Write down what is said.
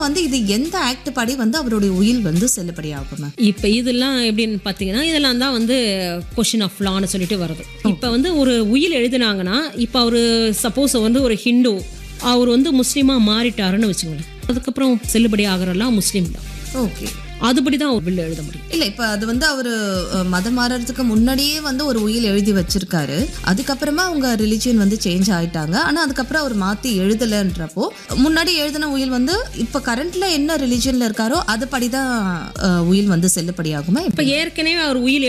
வந்து இது எந்த ஆக்ட் படி வந்து அவருடைய உயில் வந்து செல்லுபடியாகும் மேம் இப்போ இதெல்லாம் எப்படின்னு பார்த்தீங்கன்னா இதெல்லாம் தான் வந்து கொஷின் ஆஃப் லான்னு சொல்லிட்டு வருது இப்போ வந்து ஒரு உயில் எழுதுனாங்கன்னா இப்போ அவர் சப்போஸ் வந்து ஒரு ஹிந்து அவர் வந்து முஸ்லீமாக மாறிட்டாருன்னு வச்சுக்கோங்களேன் அதுக்கப்புறம் செல்லுபடி ஆகிறலாம் முஸ்லீம் தான் ஓகே அதுபடி தான் ஒரு பில் எழுத முடியும் இல்ல இப்ப அது வந்து அவரு அஹ், மதம் மாறதுக்கு முன்னாடியே வந்து ஒரு உயில் எழுதி வச்சிருக்காரு அதுக்கப்புறமா அவங்க ரிலிஜியன் வந்து சேஞ்ச் ஆயிட்டாங்க ஆனா அதுக்கப்புறம் அவர் மாத்தி எழுதலன்றப்போ முன்னாடி எழுதின உயில் வந்து இப்ப கரண்ட்ல என்ன ரிலிஜியன்ல இருக்காரோ அது படிதான் அஹ், உயில் வந்து செல்லுபடியாகுமா இப்போ ஏற்கனவே அவர் உயில்